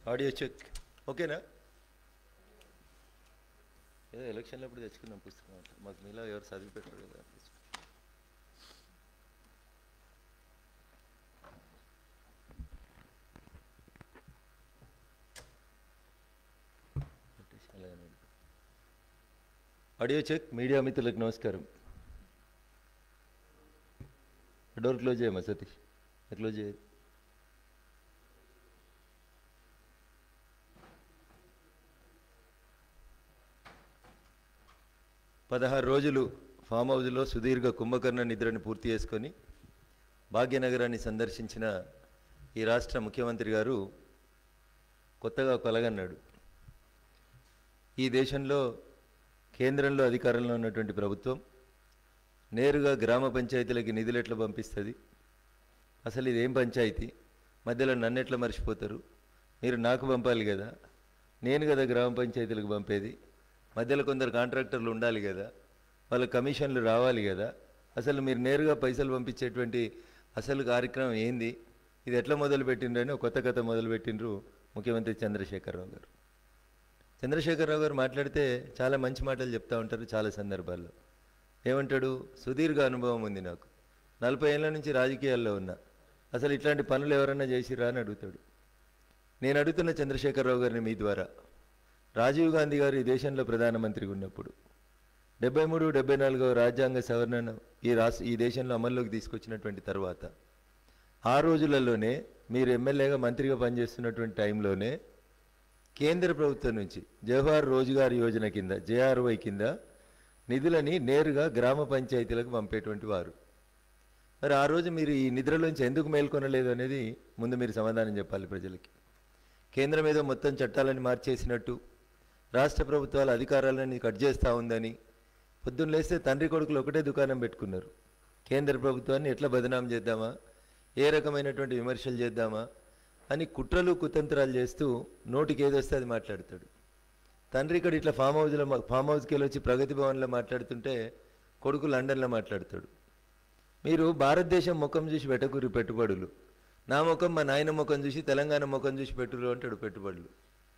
Audio check ఓకేనా ఏదో ఎలక్షన్లో అప్పుడు తెచ్చుకున్నాం పుస్తకం అట్లా మాకు మీలో ఎవరు చదివి పెట్టరు కదా పెట్టేసి అలాగనే ఉండు. ఆడియో చెక్ మీడియా మిత్రులకు నమస్కారం డోర్ క్లోజ్ చేయమా సతీష్ క్లోజ్ చేయ పదహారు రోజులు ఫామ్ హౌస్లో సుదీర్ఘ కుంభకర్ణ నిద్రని పూర్తి చేసుకొని భాగ్యనగరాన్ని సందర్శించిన ఈ రాష్ట్ర ముఖ్యమంత్రి గారు కొత్తగా కొలగన్నాడు ఈ దేశంలో కేంద్రంలో అధికారంలో ఉన్నటువంటి ప్రభుత్వం నేరుగా గ్రామ పంచాయతీలకి నిధులు ఎట్లా పంపిస్తుంది అసలు ఇదేం పంచాయతీ మధ్యలో నన్ను ఎట్లా మర్చిపోతారు మీరు నాకు పంపాలి కదా నేను కదా గ్రామ పంచాయతీలకు పంపేది మధ్యలో కొందరు కాంట్రాక్టర్లు ఉండాలి కదా వాళ్ళ కమిషన్లు రావాలి కదా అసలు మీరు నేరుగా పైసలు పంపించేటువంటి అసలు కార్యక్రమం ఏంది ఇది ఎట్లా మొదలు పెట్టిండ్రని ఒక కొత్త కథ మొదలు పెట్టిండ్రు ముఖ్యమంత్రి చంద్రశేఖరరావు గారు చంద్రశేఖరరావు గారు మాట్లాడితే చాలా మంచి మాటలు చెప్తా ఉంటారు చాలా సందర్భాల్లో ఏమంటాడు సుదీర్ఘ అనుభవం ఉంది నాకు నలభై ఏళ్ళ నుంచి రాజకీయాల్లో ఉన్నా అసలు ఇట్లాంటి పనులు ఎవరన్నా చేసిరా అని అడుగుతాడు నేను అడుగుతున్న చంద్రశేఖరరావు గారిని మీ ద్వారా రాజీవ్ గాంధీ గారు ఈ దేశంలో ప్రధానమంత్రిగా ఉన్నప్పుడు డెబ్బై మూడు డెబ్బై నాలుగవ రాజ్యాంగ సవరణను ఈ రాష్ట్ర ఈ దేశంలో అమల్లోకి తీసుకొచ్చినటువంటి తర్వాత ఆ రోజులలోనే మీరు ఎమ్మెల్యేగా మంత్రిగా పనిచేస్తున్నటువంటి టైంలోనే కేంద్ర ప్రభుత్వం నుంచి జవహర్ రోజ్గార్ యోజన కింద జేఆర్వై కింద నిధులని నేరుగా గ్రామ పంచాయతీలకు పంపేటువంటి వారు మరి ఆ రోజు మీరు ఈ నిద్రలోంచి ఎందుకు మేల్కొనలేదు అనేది ముందు మీరు సమాధానం చెప్పాలి ప్రజలకి కేంద్రం ఏదో మొత్తం చట్టాలని మార్చేసినట్టు రాష్ట్ర ప్రభుత్వాల అధికారాలని కట్ చేస్తూ ఉందని పొద్దున్న లేస్తే తండ్రి కొడుకులు ఒకటే దుకాణం పెట్టుకున్నారు కేంద్ర ప్రభుత్వాన్ని ఎట్లా బదనాం చేద్దామా ఏ రకమైనటువంటి విమర్శలు చేద్దామా అని కుట్రలు కుతంత్రాలు చేస్తూ నోటికి ఏదొస్తే అది మాట్లాడతాడు తండ్రి ఇక్కడ ఇట్లా ఫామ్ హౌస్లో ఫామ్ హౌస్కి వెళ్ళి వచ్చి ప్రగతి భవన్లో మాట్లాడుతుంటే కొడుకు లండన్లో మాట్లాడతాడు మీరు భారతదేశం ముఖం చూసి పెట్టకూరి పెట్టుబడులు నా ముఖం మా నాయన ముఖం చూసి తెలంగాణ ముఖం చూసి పెట్టురు అంటాడు పెట్టుబడులు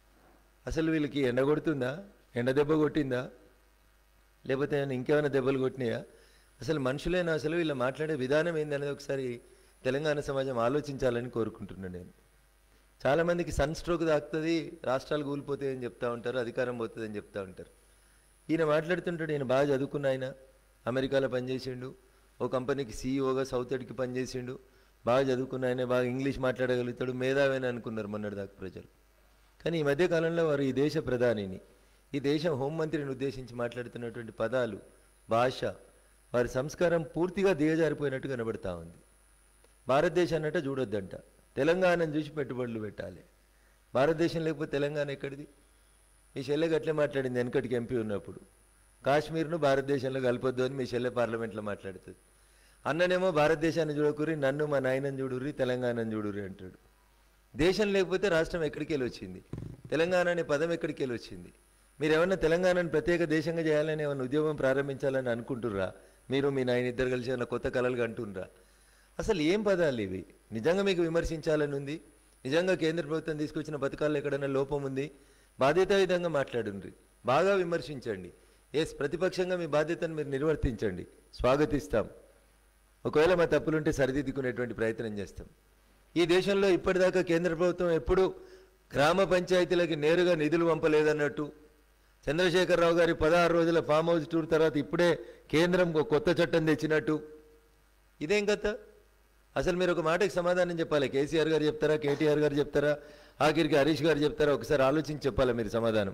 అసలు వీళ్ళకి ఎండ కొడుతుందా ఎండ దెబ్బ కొట్టిందా లేకపోతే ఏమైనా ఇంకేమైనా దెబ్బలు కొట్టినాయా అసలు మనుషులైనా అసలు వీళ్ళ మాట్లాడే విధానం ఏందనేది ఒకసారి తెలంగాణ సమాజం ఆలోచించాలని కోరుకుంటున్నాను నేను చాలామందికి సన్ స్ట్రోక్ తాకుతుంది రాష్ట్రాలు కూలిపోతాయి అని చెప్తా ఉంటారు అధికారం పోతుంది అని చెప్తా ఉంటారు ఈయన మాట్లాడుతుంటాడు ఈయన బాగా చదువుకున్న ఆయన అమెరికాలో పనిచేసిండు ఓ కంపెనీకి సీఈఓగా సౌత్ ఎడ్కి పనిచేసిండు బాగా చదువుకున్న ఆయన బాగా ఇంగ్లీష్ మాట్లాడగలుగుతాడు మేధావేని అనుకున్నారు మొన్నటి దాకా ప్రజలు కానీ ఈ మధ్య కాలంలో వారు ఈ దేశ ప్రధానిని ఈ దేశం హోంమంత్రిని ఉద్దేశించి మాట్లాడుతున్నటువంటి పదాలు భాష వారి సంస్కారం పూర్తిగా దిగజారిపోయినట్టు కనబడతా ఉంది భారతదేశాన్నట చూడొద్దంట తెలంగాణను చూసి పెట్టుబడులు పెట్టాలి భారతదేశం లేకపోతే తెలంగాణ ఎక్కడిది మీ చెల్లె గట్లే మాట్లాడింది వెనకటికి ఎంపీ ఉన్నప్పుడు కాశ్మీర్ను భారతదేశంలో కలపొద్దు అని మీ చెల్లె పార్లమెంట్లో మాట్లాడుతుంది అన్ననేమో భారతదేశాన్ని చూడకూరి నన్ను మా నాయనని చూడుర్రి తెలంగాణను చూడుర్రి అంటాడు దేశం లేకపోతే రాష్ట్రం ఎక్కడికి వెళ్ళి వచ్చింది తెలంగాణ అనే పదం ఎక్కడికి వెళ్ళి వచ్చింది మీరు ఏమన్నా తెలంగాణను ప్రత్యేక దేశంగా చేయాలని ఏమన్నా ఉద్యోగం ప్రారంభించాలని అనుకుంటుర్రా మీరు మీ నాయన ఇద్దరు కలిసి ఏమన్నా కొత్త కళలు అంటుండ్రా అసలు ఏం పదాలు ఇవి నిజంగా మీకు విమర్శించాలని ఉంది నిజంగా కేంద్ర ప్రభుత్వం తీసుకొచ్చిన పథకాల్లో ఎక్కడైనా లోపం ఉంది బాధ్యతాయుతంగా మాట్లాడుండ్రి బాగా విమర్శించండి ఎస్ ప్రతిపక్షంగా మీ బాధ్యతను మీరు నిర్వర్తించండి స్వాగతిస్తాం ఒకవేళ మా తప్పులుంటే సరిదిద్దుకునేటువంటి ప్రయత్నం చేస్తాం ఈ దేశంలో ఇప్పటిదాకా కేంద్ర ప్రభుత్వం ఎప్పుడు గ్రామ పంచాయతీలకి నేరుగా నిధులు పంపలేదన్నట్టు చంద్రశేఖరరావు గారి పదహారు రోజుల ఫామ్ హౌస్ టూర్ తర్వాత ఇప్పుడే కేంద్రం ఒక కొత్త చట్టం తెచ్చినట్టు ఇదేం కథ అసలు మీరు ఒక మాటకి సమాధానం చెప్పాలి కేసీఆర్ గారు చెప్తారా కేటీఆర్ గారు చెప్తారా ఆఖరికి హరీష్ గారు చెప్తారా ఒకసారి ఆలోచించి చెప్పాలి మీరు సమాధానం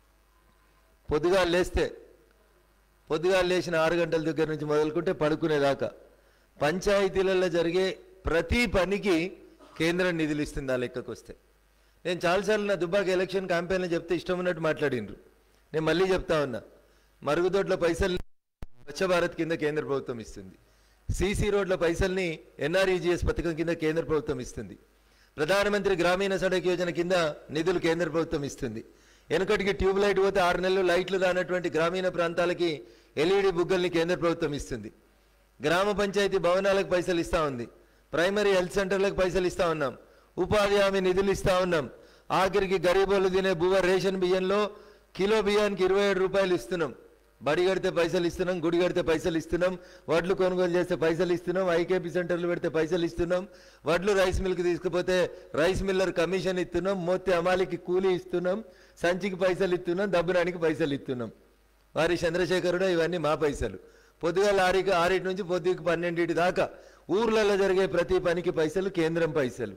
పొద్దుగా లేస్తే పొద్దుగా లేచిన ఆరు గంటల దగ్గర నుంచి మొదలుకుంటే పడుకునేదాకా పంచాయతీలలో జరిగే ప్రతి పనికి కేంద్రం నిధులు ఇస్తుంది ఆ లెక్కకు వస్తే నేను చాలాసార్లు నా దుబ్బాక ఎలక్షన్ క్యాంపెయిన్లో చెప్తే ఇష్టం ఉన్నట్టు మాట్లాడిండ్రు నేను మళ్ళీ చెప్తా ఉన్నా మరుగుదొడ్ల పైసలు స్వచ్ఛ భారత్ కింద కేంద్ర ప్రభుత్వం ఇస్తుంది సీసీ రోడ్ల పైసల్ని ఎన్ఆర్ఈజీఎస్ పథకం కింద కేంద్ర ప్రభుత్వం ఇస్తుంది ప్రధానమంత్రి గ్రామీణ సడక్ యోజన కింద నిధులు కేంద్ర ప్రభుత్వం ఇస్తుంది వెనకటికి ట్యూబ్ లైట్ పోతే ఆరు నెలలు లైట్లు రానటువంటి గ్రామీణ ప్రాంతాలకి ఎల్ఈడి బుగ్గల్ని కేంద్ర ప్రభుత్వం ఇస్తుంది గ్రామ పంచాయతీ భవనాలకు పైసలు ఇస్తా ఉంది ప్రైమరీ హెల్త్ సెంటర్లకు పైసలు ఇస్తా ఉన్నాం ఉపాధి హామీ నిధులు ఇస్తా ఉన్నాం ఆఖరికి గరీబోళ్ళు తినే బువ్వ రేషన్ బియ్యంలో కిలో బియ్యానికి ఇరవై ఏడు రూపాయలు ఇస్తున్నాం బడి కడితే పైసలు ఇస్తున్నాం గుడి కడితే పైసలు ఇస్తున్నాం వడ్లు కొనుగోలు చేస్తే పైసలు ఇస్తున్నాం ఐకేపీ సెంటర్లు పెడితే పైసలు ఇస్తున్నాం వడ్లు రైస్ మిల్క్ తీసుకుపోతే రైస్ మిల్లర్ కమిషన్ ఇస్తున్నాం మోతే అమాలికి కూలీ ఇస్తున్నాం సంచికి పైసలు ఇస్తున్నాం దబ్బురానికి పైసలు ఇస్తున్నాం వారి చంద్రశేఖరుడు ఇవన్నీ మా పైసలు పొద్దుగాల ఆరికి ఆరింటి నుంచి పొద్దుకి పన్నెండింటి దాకా ఊర్లలో జరిగే ప్రతి పనికి పైసలు కేంద్రం పైసలు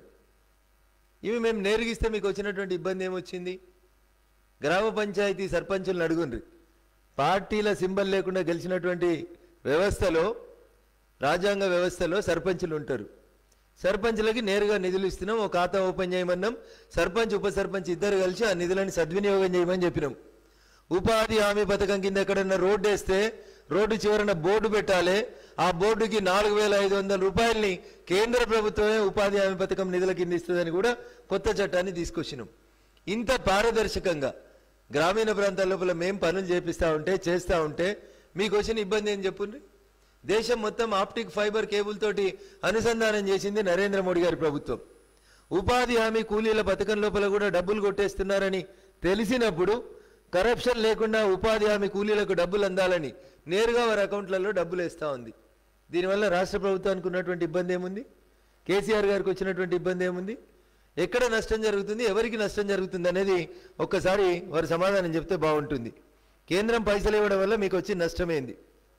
ఇవి మేము నేరుగిస్తే మీకు వచ్చినటువంటి ఇబ్బంది ఏమొచ్చింది గ్రామ పంచాయతీ సర్పంచులను అడుగుండ్రి పార్టీల సింబల్ లేకుండా గెలిచినటువంటి వ్యవస్థలో రాజ్యాంగ వ్యవస్థలో సర్పంచులు ఉంటారు సర్పంచులకి నేరుగా నిధులు ఇస్తున్నాం ఒక ఖాతా ఓపెన్ చేయమన్నాం సర్పంచ్ ఉప సర్పంచ్ ఇద్దరు కలిసి ఆ నిధులను సద్వినియోగం చేయమని చెప్పినాం ఉపాధి హామీ పథకం కింద ఎక్కడన్నా రోడ్డు వేస్తే రోడ్డు చివరన బోర్డు పెట్టాలి ఆ బోర్డుకి నాలుగు వేల ఐదు వందల రూపాయలని కేంద్ర ప్రభుత్వమే ఉపాధి హామీ పథకం నిధుల కింద ఇస్తుందని కూడా కొత్త చట్టాన్ని తీసుకొచ్చినాం ఇంత పారదర్శకంగా గ్రామీణ ప్రాంతాల లోపల మేం పనులు చేపిస్తా ఉంటే చేస్తా ఉంటే మీకు వచ్చిన ఇబ్బంది ఏం చెప్పుండ్రి దేశం మొత్తం ఆప్టిక్ ఫైబర్ కేబుల్ తోటి అనుసంధానం చేసింది నరేంద్ర మోడీ గారి ప్రభుత్వం ఉపాధి హామీ కూలీల పథకం లోపల కూడా డబ్బులు కొట్టేస్తున్నారని తెలిసినప్పుడు కరప్షన్ లేకుండా ఉపాధి హామీ కూలీలకు డబ్బులు అందాలని నేరుగా వారి అకౌంట్లలో డబ్బులు వేస్తూ ఉంది దీనివల్ల రాష్ట్ర ప్రభుత్వానికి ఉన్నటువంటి ఇబ్బంది ఏముంది కేసీఆర్ గారికి వచ్చినటువంటి ఇబ్బంది ఏముంది ఎక్కడ నష్టం జరుగుతుంది ఎవరికి నష్టం జరుగుతుంది అనేది ఒక్కసారి వారు సమాధానం చెప్తే బాగుంటుంది కేంద్రం పైసలు ఇవ్వడం వల్ల మీకు వచ్చి నష్టమేంది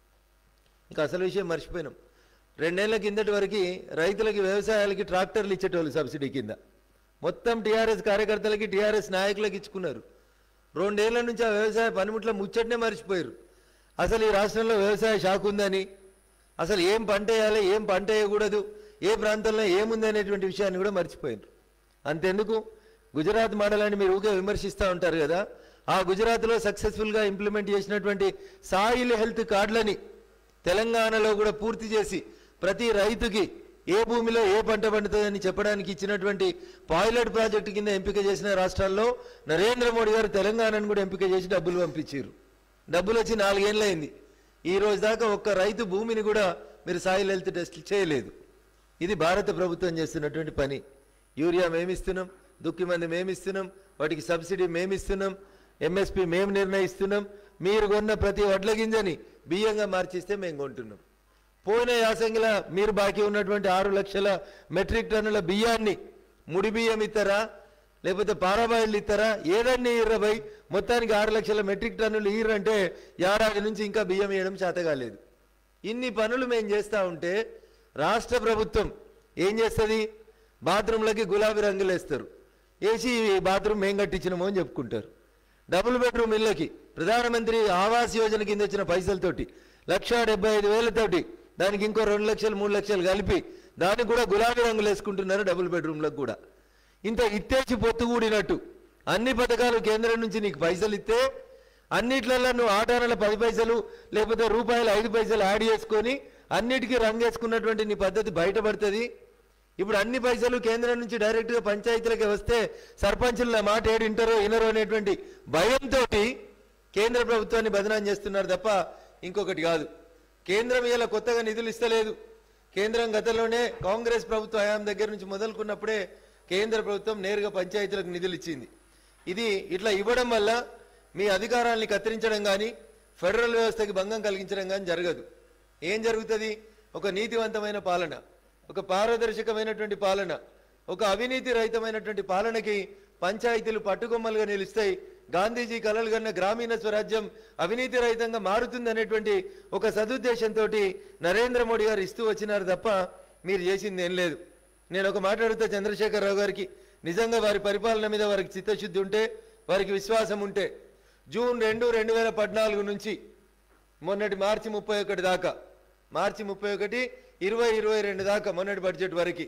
ఇంకా అసలు విషయం మర్చిపోయినాం రెండేళ్ల కిందటి వరకు రైతులకి వ్యవసాయాలకి ట్రాక్టర్లు ఇచ్చేటోళ్ళు సబ్సిడీ కింద మొత్తం టీఆర్ఎస్ కార్యకర్తలకి టీఆర్ఎస్ నాయకులకు ఇచ్చుకున్నారు రెండేళ్ల నుంచి ఆ వ్యవసాయ పనిముట్ల ముచ్చటనే మర్చిపోయారు అసలు ఈ రాష్ట్రంలో వ్యవసాయ శాఖ ఉందని అసలు ఏం పంట వేయాలి ఏం పంట వేయకూడదు ఏ ప్రాంతంలో ఏముంది అనేటువంటి విషయాన్ని కూడా మర్చిపోయారు అంతెందుకు గుజరాత్ మోడల్ అని మీరు ఊకే విమర్శిస్తూ ఉంటారు కదా ఆ గుజరాత్లో సక్సెస్ఫుల్గా ఇంప్లిమెంట్ చేసినటువంటి సాయిల్ హెల్త్ కార్డులని తెలంగాణలో కూడా పూర్తి చేసి ప్రతి రైతుకి ఏ భూమిలో ఏ పంట పండుతుందని చెప్పడానికి ఇచ్చినటువంటి పాయిలట్ ప్రాజెక్టు కింద ఎంపిక చేసిన రాష్ట్రాల్లో నరేంద్ర మోడీ గారు తెలంగాణను కూడా ఎంపిక చేసి డబ్బులు పంపించారు డబ్బులు వచ్చి నాలుగేళ్ళయింది ఈ రోజు దాకా ఒక్క రైతు భూమిని కూడా మీరు సాయిల్ హెల్త్ టెస్ట్ చేయలేదు ఇది భారత ప్రభుత్వం చేస్తున్నటువంటి పని యూరియా మేమిస్తున్నాం దుక్కి మంది మేమిస్తున్నాం వాటికి సబ్సిడీ మేమిస్తున్నాం ఎంఎస్పి మేము నిర్ణయిస్తున్నాం మీరు కొన్న ప్రతి వడ్ల గింజని బియ్యంగా మార్చిస్తే మేము కొంటున్నాం పోయిన యాసంగిల మీరు బాకీ ఉన్నటువంటి ఆరు లక్షల మెట్రిక్ టన్నుల బియ్యాన్ని ముడి బియ్యం ఇస్తారా లేకపోతే పారాబాయిలు ఇస్తారా ఏదన్నీ ఇర్రబై మొత్తానికి ఆరు లక్షల మెట్రిక్ టన్నులు ఈరంటే ఏడాది నుంచి ఇంకా బియ్యం వేయడం చేత కాలేదు ఇన్ని పనులు మేము చేస్తూ ఉంటే రాష్ట్ర ప్రభుత్వం ఏం చేస్తుంది బాత్రూంలకి గులాబీ రంగులు వేస్తారు వేసి ఈ బాత్రూమ్ మేము కట్టించినామో అని చెప్పుకుంటారు డబుల్ బెడ్రూమ్ ఇళ్ళకి ప్రధానమంత్రి ఆవాస్ యోజన కింద వచ్చిన పైసలతోటి లక్ష డెబ్బై ఐదు వేలతోటి దానికి ఇంకో రెండు లక్షలు మూడు లక్షలు కలిపి దానికి కూడా గులాబీ రంగులు వేసుకుంటున్నారు డబుల్ బెడ్రూమ్లకు కూడా ఇంత ఇత్తేసి పొత్తుగూడినట్టు అన్ని పథకాలు కేంద్రం నుంచి నీకు పైసలు ఇస్తే అన్నిట్లలో నువ్వు ఆటానల పది పైసలు లేకపోతే రూపాయలు ఐదు పైసలు యాడ్ చేసుకొని అన్నిటికీ రంగేసుకున్నటువంటి నీ పద్ధతి బయటపడుతుంది ఇప్పుడు అన్ని పైసలు కేంద్రం నుంచి డైరెక్ట్గా పంచాయతీలకి వస్తే సర్పంచులు నా మాట ఏడు ఇంటరో ఇనరో అనేటువంటి భయంతో కేంద్ర ప్రభుత్వాన్ని బదనాం చేస్తున్నారు తప్ప ఇంకొకటి కాదు కేంద్రం ఇలా కొత్తగా నిధులు ఇస్తలేదు కేంద్రం గతంలోనే కాంగ్రెస్ ప్రభుత్వ హయాం దగ్గర నుంచి మొదలుకున్నప్పుడే కేంద్ర ప్రభుత్వం నేరుగా పంచాయతీలకు నిధులు ఇచ్చింది ఇది ఇట్లా ఇవ్వడం వల్ల మీ అధికారాల్ని కత్తిరించడం కానీ ఫెడరల్ వ్యవస్థకి భంగం కలిగించడం కానీ జరగదు ఏం జరుగుతుంది ఒక నీతివంతమైన పాలన ఒక పారదర్శకమైనటువంటి పాలన ఒక అవినీతి రహితమైనటువంటి పాలనకి పంచాయతీలు పట్టుకొమ్మలుగా నిలుస్తాయి గాంధీజీ కలలు కన్న గ్రామీణ స్వరాజ్యం అవినీతి రహితంగా మారుతుంది అనేటువంటి ఒక సదుద్దేశంతో నరేంద్ర మోడీ గారు ఇస్తూ వచ్చినారు తప్ప మీరు చేసింది ఏం లేదు నేను ఒక మాట్లాడుతా చంద్రశేఖరరావు గారికి నిజంగా వారి పరిపాలన మీద వారికి చిత్తశుద్ధి ఉంటే వారికి విశ్వాసం ఉంటే జూన్ రెండు రెండు వేల పద్నాలుగు నుంచి మొన్నటి మార్చి ముప్పై ఒకటి దాకా మార్చి ముప్పై ఒకటి ఇరవై ఇరవై రెండు దాకా మొన్నటి బడ్జెట్ వరకు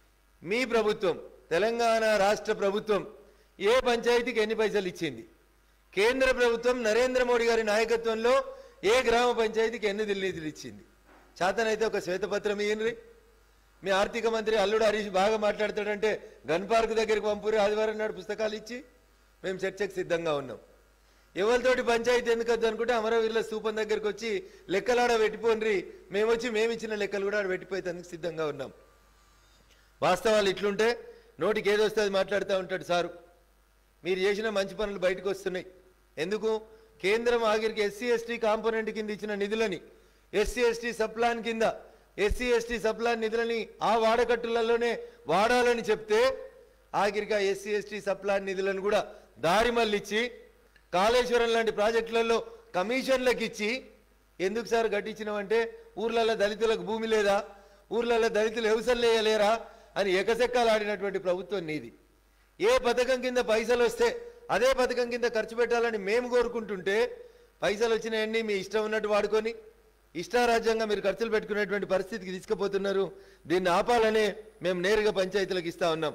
మీ ప్రభుత్వం తెలంగాణ రాష్ట్ర ప్రభుత్వం ఏ పంచాయతీకి ఎన్ని పైసలు ఇచ్చింది కేంద్ర ప్రభుత్వం నరేంద్ర మోడీ గారి నాయకత్వంలో ఏ గ్రామ పంచాయతీకి ఎన్ని నిధులు ఇచ్చింది చేతనైతే ఒక శ్వేతపత్రం ఇయ్యండి మీ ఆర్థిక మంత్రి అల్లుడు హరీష్ బాగా మాట్లాడతాడంటే గన్ పార్క్ దగ్గరికి పంపురి ఆదివారం నాడు పుస్తకాలు ఇచ్చి మేము చర్చకు సిద్ధంగా ఉన్నాం ఎవరితోటి పంచాయతీ ఎందుకు వద్దు అనుకుంటే అమరవీరుల స్థూపం దగ్గరికి వచ్చి లెక్కలాడ పెట్టిపోండ్రి మేము వచ్చి మేము ఇచ్చిన లెక్కలు కూడా ఆడ పెట్టిపోయేందుకు సిద్ధంగా ఉన్నాం వాస్తవాలు ఇట్లుంటే నోటికి ఏదో వస్తే అది మాట్లాడుతూ ఉంటాడు సారు మీరు చేసిన మంచి పనులు బయటకు వస్తున్నాయి ఎందుకు కేంద్రం ఆఖరికి ఎస్సీ ఎస్టీ కాంపోనెంట్ కింద ఇచ్చిన నిధులని ఎస్సీ ఎస్టీ సప్లాన్ కింద ఎస్సీ ఎస్టీ సప్లాన్ నిధులని ఆ వాడకట్టులలోనే వాడాలని చెప్తే ఆఖరికి ఆ ఎస్సీ ఎస్టీ సప్లాన్ నిధులను కూడా దారి మళ్ళిచ్చి కాళేశ్వరం లాంటి ప్రాజెక్టులలో కమిషన్లకు ఇచ్చి ఎందుకు సార్ కట్టించినామంటే ఊర్లలో దళితులకు భూమి లేదా ఊర్లలో దళితులు వ్యవసాయం లేయలేరా అని ఎకసెక్కాలు ఆడినటువంటి ప్రభుత్వం నీది ఏ పథకం కింద పైసలు వస్తే అదే పథకం కింద ఖర్చు పెట్టాలని మేము కోరుకుంటుంటే పైసలు వచ్చినాయన్నీ మీ ఇష్టం ఉన్నట్టు వాడుకొని ఇష్టారాజ్యంగా మీరు ఖర్చులు పెట్టుకునేటువంటి పరిస్థితికి తీసుకుపోతున్నారు దీన్ని ఆపాలనే మేము నేరుగా పంచాయతీలకు ఇస్తా ఉన్నాం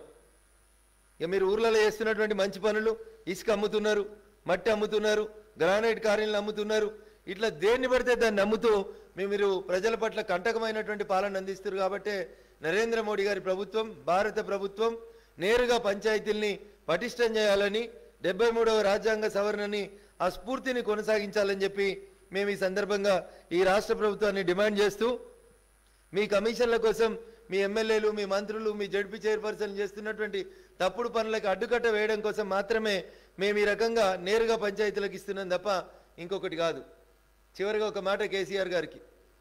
ఇక మీరు ఊర్లలో చేస్తున్నటువంటి మంచి పనులు ఇసుక అమ్ముతున్నారు మట్టి అమ్ముతున్నారు గ్రానైట్ కార్యాలను అమ్ముతున్నారు ఇట్లా దేన్ని పడితే దాన్ని నమ్ముతూ మీ మీరు ప్రజల పట్ల కంటకమైనటువంటి పాలన అందిస్తారు కాబట్టే నరేంద్ర మోడీ గారి ప్రభుత్వం భారత ప్రభుత్వం నేరుగా పంచాయతీల్ని పటిష్టం చేయాలని డెబ్బై మూడవ రాజ్యాంగ సవరణని ఆ స్ఫూర్తిని కొనసాగించాలని చెప్పి మేము ఈ సందర్భంగా ఈ రాష్ట్ర ప్రభుత్వాన్ని డిమాండ్ చేస్తూ మీ కమిషన్ల కోసం మీ ఎమ్మెల్యేలు మీ మంత్రులు మీ జడ్పీ చైర్పర్సన్ చేస్తున్నటువంటి తప్పుడు పనులకు అడ్డుకట్ట వేయడం కోసం మాత్రమే మేము ఈ రకంగా నేరుగా పంచాయతీలకు ఇస్తున్నాం తప్ప ఇంకొకటి కాదు చివరిగా ఒక మాట కేసీఆర్ గారికి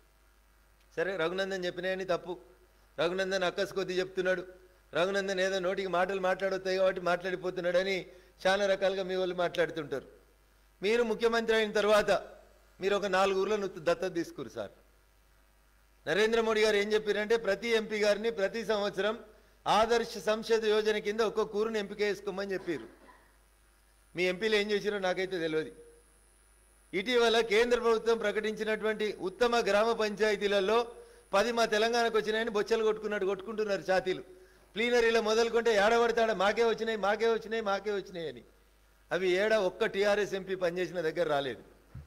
సరే రఘునందన్ చెప్పినాయని తప్పు రఘునందన్ అక్కసు కొద్ది చెప్తున్నాడు రఘునందన్ ఏదో నోటికి మాటలు మాట్లాడొస్తాయి కాబట్టి మాట్లాడిపోతున్నాడని చాలా రకాలుగా మీ వాళ్ళు మాట్లాడుతుంటారు మీరు ముఖ్యమంత్రి అయిన తర్వాత మీరు ఒక నాలుగు ఊర్లను దత్తత తీసుకురు సార్ నరేంద్ర మోడీ గారు ఏం చెప్పారంటే ప్రతి ఎంపీ గారిని ప్రతి సంవత్సరం ఆదర్శ సంసద్ యోజన కింద ఒక్కొక్క ఊరుని ఎంపిక చేసుకోమని చెప్పారు మీ ఎంపీలు ఏం చేసిరో నాకైతే తెలియదు ఇటీవల కేంద్ర ప్రభుత్వం ప్రకటించినటువంటి ఉత్తమ గ్రామ పంచాయతీలలో పది మా తెలంగాణకు వచ్చినాయని బొచ్చలు కొట్టుకున్నట్టు కొట్టుకుంటున్నారు ఛాతీలు ప్లీనరీలో మొదలుకుంటే ఏడబడతాడ మాకే వచ్చినాయి మాకే వచ్చినాయి మాకే వచ్చినాయి అని అవి ఏడ ఒక్క టీఆర్ఎస్ ఎంపీ పనిచేసిన దగ్గర రాలేదు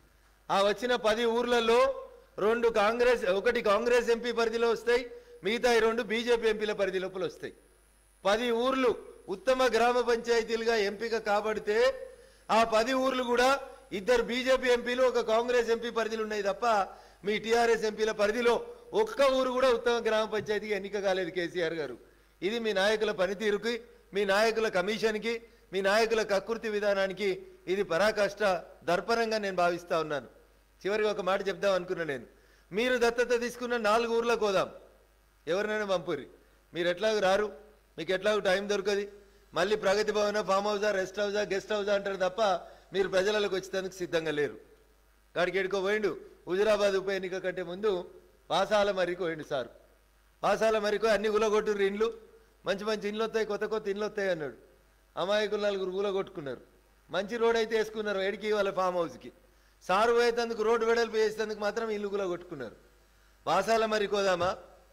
ఆ వచ్చిన పది ఊర్లలో రెండు కాంగ్రెస్ ఒకటి కాంగ్రెస్ ఎంపీ పరిధిలో వస్తాయి మిగతా ఈ రెండు బీజేపీ ఎంపీల పరిధి లోపల వస్తాయి పది ఊర్లు ఉత్తమ గ్రామ పంచాయతీలుగా ఎంపిక కాబడితే ఆ పది ఊర్లు కూడా ఇద్దరు బీజేపీ ఎంపీలు ఒక కాంగ్రెస్ ఎంపీ పరిధిలో ఉన్నాయి తప్ప మీ టీఆర్ఎస్ ఎంపీల పరిధిలో ఒక్క ఊరు కూడా ఉత్తమ గ్రామ పంచాయతీకి ఎన్నిక కాలేదు కేసీఆర్ గారు ఇది మీ నాయకుల పనితీరుకి మీ నాయకుల కమిషన్కి మీ నాయకుల కకృతి విధానానికి ఇది పరాకాష్ట దర్పణంగా నేను భావిస్తా ఉన్నాను చివరిగా ఒక మాట చెప్దాం అనుకున్నా నేను మీరు దత్తత తీసుకున్న నాలుగు ఊర్లకు పోదాం ఎవరినైనా పంపురి మీరు ఎట్లాగూ రారు మీకు ఎట్లాగూ టైం దొరకది మళ్ళీ ప్రగతి భవన ఫామ్ హౌసా రెస్ట్ హౌసా గెస్ట్ హౌసా అంటారు తప్ప మీరు ప్రజలకు వచ్చేందుకు సిద్ధంగా లేరు కాడికి ఎడుకో పోయిండు హుజురాబాద్ ఉప ఎన్నిక కంటే ముందు వాసాల మరికి పోయిండు సార్ వాసాల మరికో అన్ని గులగొట్టుర్రు ఇండ్లు మంచి మంచి ఇండ్లు వస్తాయి కొత్త కొత్త ఇండ్లు వస్తాయి అన్నాడు అమాయకులు నలుగురు గులగొట్టుకున్నారు మంచి రోడ్ అయితే వేసుకున్నారు ఎడికి వాళ్ళ ఫామ్ హౌస్కి సారు పోయేందుకు రోడ్డు వెడల్పు వేసేందుకు మాత్రం ఇల్లు గులగొట్టుకున్నారు వాసాల మరి కోదామా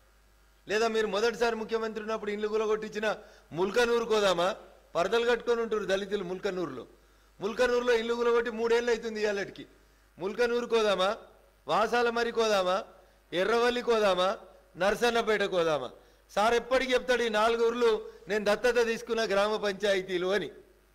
లేదా మీరు మొదటిసారి ముఖ్యమంత్రి ఉన్నప్పుడు ఇల్లు గులగొట్టించిన ముల్కనూరు కోదామా పరదలు కట్టుకొని ఉంటారు దళితులు ముల్కనూరులో ముల్కనూరులో ఇల్లు గులగొట్టి మూడేళ్ళు అవుతుంది ఇవాళకి ముల్కనూరు కోదామా వాసాల మరి కోదామా ఎర్రవల్లి కోదామా నరసన్నపేట కోదామా సార్ ఎప్పటికి చెప్తాడు ఈ నాలుగు ఊర్లు నేను దత్తత తీసుకున్న గ్రామ పంచాయతీలు అని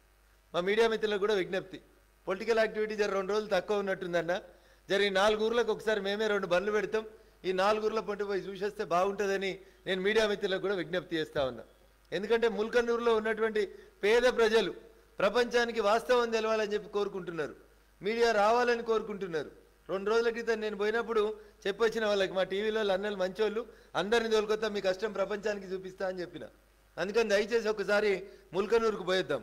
మా మీడియా మిత్రులకు కూడా విజ్ఞప్తి పొలిటికల్ యాక్టివిటీ జర రెండు రోజులు తక్కువ ఉన్నట్టుందన్న జర ఈ నాలుగు ఊర్లకు ఒకసారి మేమే రెండు బండ్లు పెడతాం ఈ నాలుగు ఊర్ల పంట పోయి చూసేస్తే బాగుంటుందని నేను మీడియా మిత్రులకు కూడా విజ్ఞప్తి చేస్తా ఉన్నా ఎందుకంటే ముల్కన్నూరులో ఉన్నటువంటి పేద ప్రజలు ప్రపంచానికి వాస్తవం తెలవాలని చెప్పి కోరుకుంటున్నారు మీడియా రావాలని కోరుకుంటున్నారు రెండు రోజుల క్రితం నేను పోయినప్పుడు చెప్పొచ్చిన వాళ్ళకి మా టీవీలో అన్నలు మంచోళ్ళు అందరిని తోలుకొత్తా మీ కష్టం ప్రపంచానికి చూపిస్తా అని చెప్పిన అందుకని దయచేసి ఒకసారి ముల్కనూరుకు పోయేద్దాం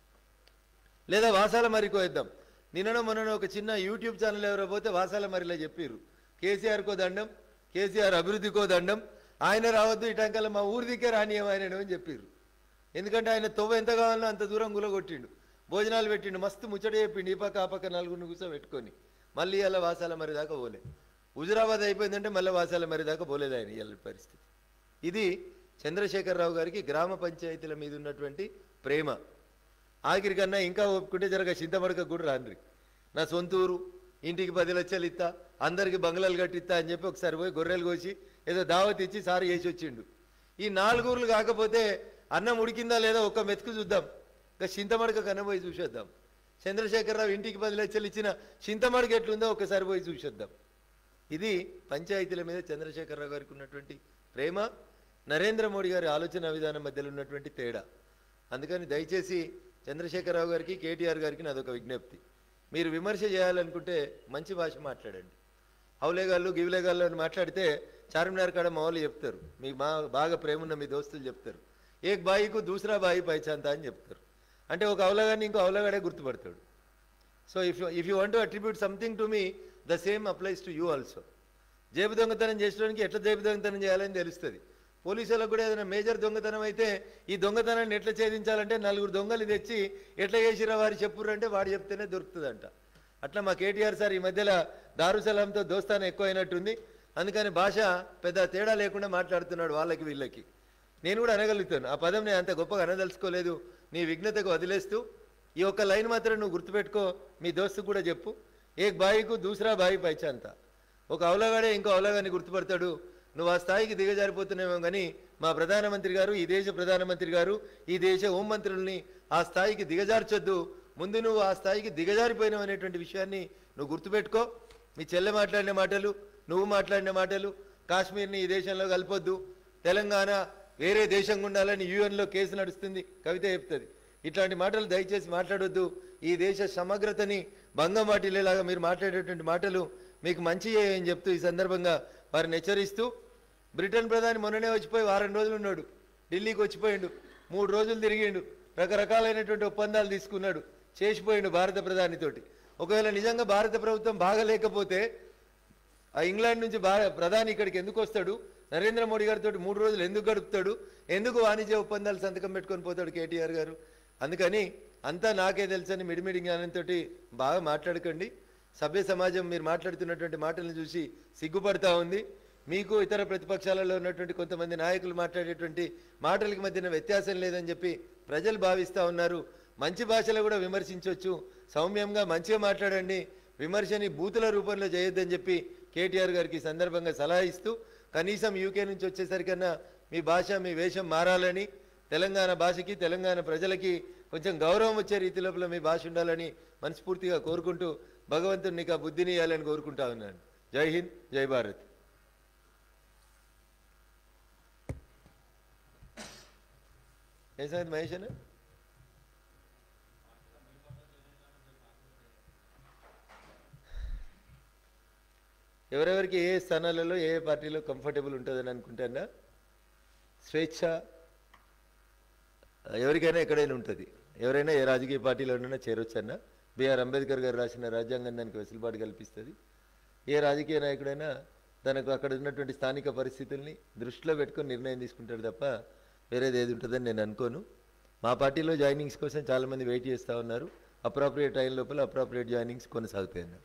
లేదా వాసాల మరికి పోయేద్దాం నిన్ననో మొన్న ఒక చిన్న యూట్యూబ్ ఛానల్ ఎవరో పోతే వాసాల మరిలో చెప్పారు కేసీఆర్కో దండం కేసీఆర్ అభివృద్ధికో దండం ఆయన రావద్దు ఇటంకల్లా మా ఊరి దిక్కే రానియం ఆయన అని చెప్పారు ఎందుకంటే ఆయన తొవ్వ ఎంత కావాలో అంత దూరం గులగొట్టిండు భోజనాలు పెట్టిండు మస్తు ముచ్చట చెప్పిండు ఈ పక్క ఆ పక్క నలుగురిని కూర్చోబెట్టుకొని మళ్ళీ ఇలా వాసాల మరి దాకా పోలే హుజురాబాద్ అయిపోయిందంటే మళ్ళీ వాసాల మరి దాకా పోలేదు ఆయన ఇవాళ పరిస్థితి ఇది చంద్రశేఖరరావు గారికి గ్రామ పంచాయతీల మీద ఉన్నటువంటి ప్రేమ ఆఖరి కన్నా ఇంకా ఒప్పుకుంటే జరగ చింతమడక కూడా రాండ్రి నా సొంత ఊరు ఇంటికి పది లక్షలు ఇస్తా అందరికి బంగ్లాలు కట్టిస్తా అని చెప్పి ఒకసారి పోయి గొర్రెలు కోసి ఏదో దావత్ ఇచ్చి సారి వేసి వచ్చిండు ఈ నాలుగు ఊర్లు కాకపోతే అన్నం ఉడికిందా లేదా ఒక్క మెతుకు చూద్దాం ఇంకా చింతమడక కన్నా పోయి చూసేద్దాం చంద్రశేఖరరావు ఇంటికి పది లక్షలు ఇచ్చిన చింతమడక ఎట్లుందో ఒకసారి పోయి చూసేద్దాం ఇది పంచాయతీల మీద చంద్రశేఖరరావు గారికి ఉన్నటువంటి ప్రేమ నరేంద్ర మోడీ గారి ఆలోచన విధానం మధ్యలో ఉన్నటువంటి తేడా అందుకని దయచేసి చంద్రశేఖరరావు గారికి కేటీఆర్ గారికి నాదొక విజ్ఞప్తి మీరు విమర్శ చేయాలనుకుంటే మంచి భాష మాట్లాడండి హౌలేగాళ్ళు గివిలేగాళ్ళు అని మాట్లాడితే చార్మినార్ కాడ మా వాళ్ళు చెప్తారు మీకు మా బాగా ప్రేమ ఉన్న మీ దోస్తులు చెప్తారు ఏక్ బాయికు దూసరా బాయి పైచాంత అని చెప్తారు అంటే ఒక అవలగాన్ని ఇంకో అవలగాడే గుర్తుపడతాడు so if if you want to attribute something to me the same applies to you also జేబు దొంగతనం చేసడానికి ఎట్లా జేబు దొంగతనం చేయాలని తెలుస్తుంది పోలీసులకు కూడా ఏదైనా మేజర్ దొంగతనం అయితే ఈ దొంగతనాన్ని ఎట్లా ఛేదించాలంటే నలుగురు దొంగలు తెచ్చి ఎట్లా చేసిరా వారు చెప్పుర్రంటే వాడు చెప్తేనే దొరుకుతుందంట అట్లా మా కేటీఆర్ సార్ ఈ మధ్యలో దారుసలాంతో దోస్తానం ఎక్కువ అయినట్టుంది అందుకని భాష పెద్ద తేడా లేకుండా మాట్లాడుతున్నాడు వాళ్ళకి వీళ్ళకి నేను కూడా అనగలుగుతాను ఆ పదం నేను అంత గొప్పగా అనదలుచుకోలేదు నీ విఘ్నతకు వదిలేస్తూ ఈ ఒక్క లైన్ మాత్రం నువ్వు గుర్తుపెట్టుకో మీ దోస్తు కూడా చెప్పు ఏక్ బాయికు దూసరా బాయి పైచాంత ఒక అవలగాడే ఇంకో అవలగాన్ని గుర్తుపడతాడు నువ్వు ఆ స్థాయికి దిగజారిపోతున్నావేమో కానీ మా ప్రధానమంత్రి గారు ఈ దేశ ప్రధానమంత్రి గారు ఈ దేశ హోంమంత్రుల్ని ఆ స్థాయికి దిగజార్చొద్దు ముందు నువ్వు ఆ స్థాయికి దిగజారిపోయినావు అనేటువంటి విషయాన్ని నువ్వు గుర్తుపెట్టుకో మీ చెల్లె మాట్లాడిన మాటలు నువ్వు మాట్లాడిన మాటలు కాశ్మీర్ని ఈ దేశంలో కలపొద్దు తెలంగాణ వేరే దేశంగా ఉండాలని యూఎన్లో కేసు నడుస్తుంది కవిత చెప్తుంది ఇట్లాంటి మాటలు దయచేసి మాట్లాడొద్దు ఈ దేశ సమగ్రతని భంగం వాటిల్లేలాగా మీరు మాట్లాడేటువంటి మాటలు మీకు మంచి అని చెప్తూ ఈ సందర్భంగా వారిని హెచ్చరిస్తూ బ్రిటన్ ప్రధాని మొన్ననే వచ్చిపోయి వారం రోజులు ఉన్నాడు ఢిల్లీకి వచ్చిపోయిండు మూడు రోజులు తిరిగిండు రకరకాలైనటువంటి ఒప్పందాలు తీసుకున్నాడు చేసిపోయిండు భారత ప్రధానితోటి ఒకవేళ నిజంగా భారత ప్రభుత్వం బాగలేకపోతే ఆ ఇంగ్లాండ్ నుంచి భార ప్రధాని ఇక్కడికి ఎందుకు వస్తాడు నరేంద్ర మోడీ గారితో మూడు రోజులు ఎందుకు గడుపుతాడు ఎందుకు వాణిజ్య ఒప్పందాలు సంతకం పెట్టుకొని పోతాడు కేటీఆర్ గారు అందుకని అంతా నాకే తెలుసని మిడిమిడి జ్ఞానంతో బాగా మాట్లాడకండి సభ్య సమాజం మీరు మాట్లాడుతున్నటువంటి మాటలను చూసి సిగ్గుపడతా ఉంది మీకు ఇతర ప్రతిపక్షాలలో ఉన్నటువంటి కొంతమంది నాయకులు మాట్లాడేటువంటి మాటలకి మధ్యన వ్యత్యాసం లేదని చెప్పి ప్రజలు భావిస్తూ ఉన్నారు మంచి భాషలో కూడా విమర్శించవచ్చు సౌమ్యంగా మంచిగా మాట్లాడండి విమర్శని బూతుల రూపంలో చేయొద్దని చెప్పి కేటీఆర్ గారికి ఈ సందర్భంగా సలహా ఇస్తూ కనీసం యూకే నుంచి వచ్చేసరికన్నా మీ భాష మీ వేషం మారాలని తెలంగాణ భాషకి తెలంగాణ ప్రజలకి కొంచెం గౌరవం వచ్చే రీతి లోపల మీ భాష ఉండాలని మనస్ఫూర్తిగా కోరుకుంటూ భగవంతుడు నీకు ఆ బుద్ధిని ఇవ్వాలని కోరుకుంటా ఉన్నాను జై హింద్ జై భారత్ ఏ సంగతి మహేష్ అన్న ఎవరెవరికి ఏ స్థానాలలో ఏ పార్టీలో కంఫర్టబుల్ ఉంటుందని అనుకుంటానా స్వేచ్ఛ ఎవరికైనా ఎక్కడైనా ఉంటుంది ఎవరైనా ఏ రాజకీయ పార్టీలోనైనా చేరొచ్చన్నా బిఆర్ అంబేద్కర్ గారు రాసిన రాజ్యాంగం దానికి వెసులుబాటు కల్పిస్తుంది ఏ రాజకీయ నాయకుడైనా తనకు అక్కడ ఉన్నటువంటి స్థానిక పరిస్థితుల్ని దృష్టిలో పెట్టుకొని నిర్ణయం తీసుకుంటాడు తప్ప వేరేది ఏది ఉంటుందని నేను అనుకోను మా పార్టీలో జాయినింగ్స్ కోసం చాలామంది వెయిట్ చేస్తూ ఉన్నారు అప్రాప్రియేట్ టైం లోపల అప్రాప్రియేట్ జాయినింగ్స్ కొనసాగుతాయి అన్నారు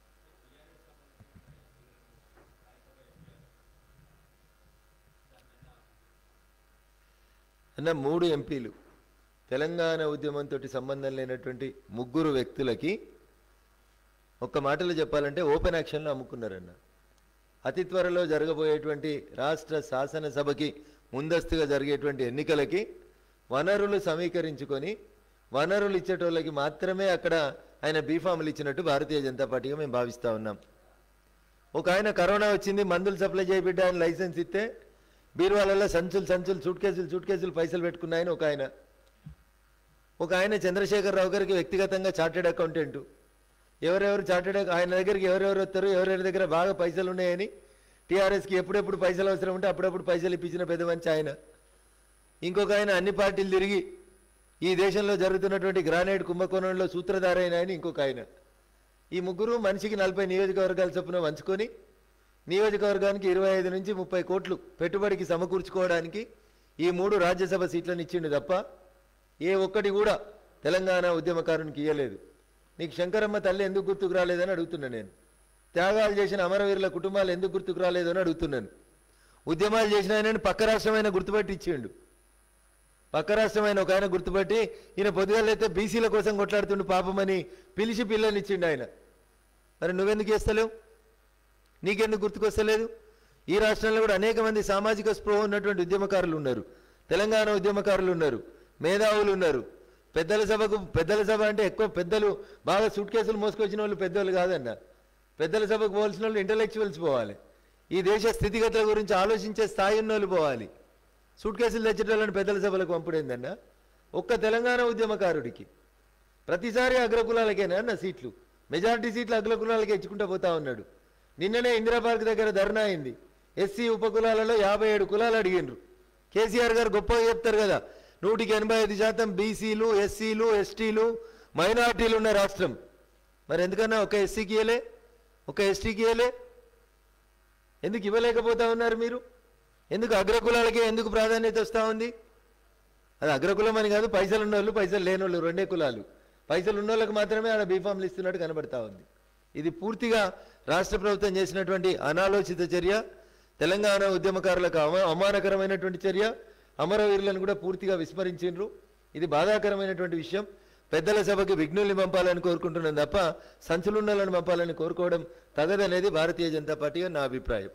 అన్న మూడు ఎంపీలు తెలంగాణ ఉద్యమంతో సంబంధం లేనటువంటి ముగ్గురు వ్యక్తులకి ఒక్క మాటలో చెప్పాలంటే ఓపెన్ యాక్షన్లో అమ్ముకున్నారన్న అతి త్వరలో జరగబోయేటువంటి రాష్ట్ర శాసనసభకి ముందస్తుగా జరిగేటువంటి ఎన్నికలకి వనరులు సమీకరించుకొని వనరులు ఇచ్చేటోళ్ళకి మాత్రమే అక్కడ ఆయన బీఫాములు ఇచ్చినట్టు భారతీయ జనతా పార్టీగా మేము భావిస్తూ ఉన్నాం ఒక ఆయన కరోనా వచ్చింది మందులు సప్లై చేయబిడ్డ ఆయన లైసెన్స్ ఇస్తే బీరువాలలో సంచులు సంచులు సూట్ కేసులు సూట్ కేసులు పైసలు పెట్టుకున్నాయని ఒక ఆయన ఒక ఆయన చంద్రశేఖరరావు గారికి వ్యక్తిగతంగా చార్టెడ్ అకౌంటెంట్ ఎవరెవరు చార్టెడ్ ఆయన దగ్గరికి ఎవరెవరు వస్తారు ఎవరెవరి దగ్గర బాగా పైసలు ఉన్నాయని టీఆర్ఎస్కి ఎప్పుడెప్పుడు పైసలు అవసరం ఉంటే అప్పుడప్పుడు పైసలు ఇప్పించిన పెద్ద మంచి ఆయన ఇంకొక ఆయన అన్ని పార్టీలు తిరిగి ఈ దేశంలో జరుగుతున్నటువంటి గ్రానైట్ కుంభకోణంలో సూత్రధారైన ఆయన ఇంకొక ఆయన ఈ ముగ్గురు మనిషికి నలభై నియోజకవర్గాల చొప్పున పంచుకొని నియోజకవర్గానికి ఇరవై ఐదు నుంచి ముప్పై కోట్లు పెట్టుబడికి సమకూర్చుకోవడానికి ఈ మూడు రాజ్యసభ సీట్లను ఇచ్చిండు తప్ప ఏ ఒక్కటి కూడా తెలంగాణ ఉద్యమకారునికి ఇయ్యలేదు నీకు శంకరమ్మ తల్లి ఎందుకు గుర్తుకు రాలేదని అడుగుతున్నా నేను త్యాగాలు చేసిన అమరవీరుల కుటుంబాలు ఎందుకు గుర్తుకు రాలేదని అడుగుతున్నాను ఉద్యమాలు చేసిన ఆయనని పక్క రాష్ట్రమైన గుర్తుపట్టి ఇచ్చిండు పక్క రాష్ట్రమైన ఒక ఆయన గుర్తుపట్టి ఈయన పొద్దుగాలైతే బీసీల కోసం కొట్లాడుతుండు పాపమని పిలిచి పిల్లనిచ్చిండు ఆయన మరి నువ్వెందుకు చేస్తలేవు నీకెందుకు గుర్తుకొస్తలేదు ఈ రాష్ట్రంలో కూడా అనేక మంది సామాజిక స్పృహ ఉన్నటువంటి ఉద్యమకారులు ఉన్నారు తెలంగాణ ఉద్యమకారులు ఉన్నారు మేధావులు ఉన్నారు పెద్దల సభకు పెద్దల సభ అంటే ఎక్కువ పెద్దలు బాగా సూట్ కేసులు మోసుకొచ్చిన వాళ్ళు పెద్దోళ్ళు కాదన్న పెద్దల సభకు పోవాల్సిన వాళ్ళు ఇంటలెక్చువల్స్ పోవాలి ఈ దేశ స్థితిగతుల గురించి ఆలోచించే స్థాయి ఉన్న వాళ్ళు పోవాలి సూట్ కేసులు తెచ్చేటోళ్ళని పెద్దల సభలకు పంపుడేందన్న ఒక్క తెలంగాణ ఉద్యమకారుడికి ప్రతిసారి అగ్రకులాలకేనా అన్న సీట్లు మెజారిటీ సీట్లు అగ్రకులాలకే ఇచ్చుకుంటూ పోతా ఉన్నాడు నిన్ననే ఇందిరా పార్క్ దగ్గర ధర్నా అయింది ఎస్సీ ఉపకులాలలో యాభై ఏడు కులాలు అడిగిండ్రు కేసీఆర్ గారు గొప్పగా చెప్తారు కదా నూటికి ఎనభై ఐదు శాతం బీసీలు ఎస్సీలు ఎస్టీలు మైనార్టీలు ఉన్న రాష్ట్రం మరి ఎందుకన్నా ఒక ఎస్సీకి ఇవ్వలే ఒక ఎస్టీకి ఇవ్వలే ఎందుకు ఇవ్వలేకపోతా ఉన్నారు మీరు ఎందుకు అగ్రకులాలకే ఎందుకు ప్రాధాన్యత వస్తూ ఉంది అది అగ్రకులం అని కాదు పైసలు ఉన్నోళ్ళు పైసలు లేని వాళ్ళు రెండే కులాలు పైసలు ఉన్నోళ్ళకి మాత్రమే ఆడ బీఫామ్లు ఇస్తున్నట్టు కనబడతా ఉంది ఇది పూర్తిగా రాష్ట్ర ప్రభుత్వం చేసినటువంటి అనాలోచిత చర్య తెలంగాణ ఉద్యమకారులకు అవ అవమానకరమైనటువంటి చర్య అమరవీరులను కూడా పూర్తిగా విస్మరించిండ్రు ఇది బాధాకరమైనటువంటి విషయం పెద్దల సభకి విఘ్నుల్ని పంపాలని కోరుకుంటున్నాను తప్ప సంచులున్నలను పంపాలని కోరుకోవడం తగదనేది భారతీయ జనతా పార్టీగా నా అభిప్రాయం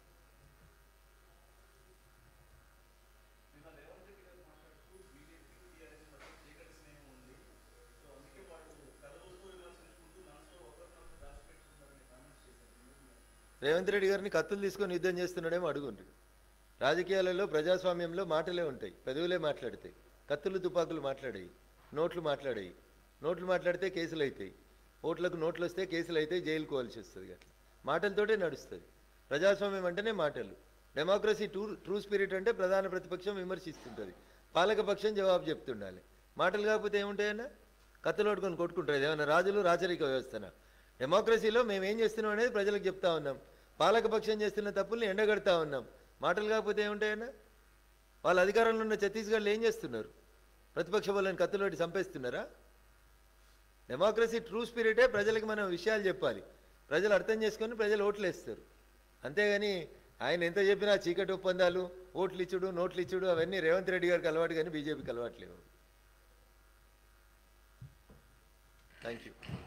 రేవంత్ రెడ్డి గారిని కత్తులు తీసుకొని యుద్ధం చేస్తున్నాడేమో అడుగుండ్రి రాజకీయాలలో ప్రజాస్వామ్యంలో మాటలే ఉంటాయి పెదవులే మాట్లాడతాయి కత్తులు తుపాకులు మాట్లాడాయి నోట్లు మాట్లాడాయి నోట్లు మాట్లాడితే కేసులు అవుతాయి ఓట్లకు నోట్లు వస్తే కేసులు అవుతాయి జైలు కోవాల్సి వస్తుంది అట్లా మాటలతోటే నడుస్తుంది ప్రజాస్వామ్యం అంటేనే మాటలు డెమోక్రసీ ట్రూ ట్రూ స్పిరిట్ అంటే ప్రధాన ప్రతిపక్షం విమర్శిస్తుంటుంది పాలకపక్షం జవాబు చెప్తుండాలి మాటలు కాకపోతే ఏముంటాయన్నా కత్తులు పట్టుకొని కొట్టుకుంటారు ఏమన్నా రాజులు రాచరిక వ్యవస్థన డెమోక్రసీలో మేము ఏం చేస్తున్నాం అనేది ప్రజలకు చెప్తా ఉన్నాం పాలకపక్షం చేస్తున్న తప్పుల్ని ఎండగడతా ఉన్నాం మాటలు కాకపోతే ఏముంటాయన్నా వాళ్ళ అధికారంలో ఉన్న ఛత్తీస్గఢ్లో ఏం చేస్తున్నారు ప్రతిపక్ష వాళ్ళని కత్తులు పెట్టి చంపేస్తున్నారా డెమోక్రసీ ట్రూ స్పిరిటే ప్రజలకు మనం విషయాలు చెప్పాలి ప్రజలు అర్థం చేసుకొని ప్రజలు ఓట్లు వేస్తారు అంతేగాని ఆయన ఎంత చెప్పినా చీకటి ఒప్పందాలు ఓట్లు ఇచ్చుడు నోట్లు ఇచ్చుడు అవన్నీ రేవంత్ రెడ్డి గారికి అలవాటు కానీ బీజేపీకి అలవాట్లేవు థ్యాంక్ యూ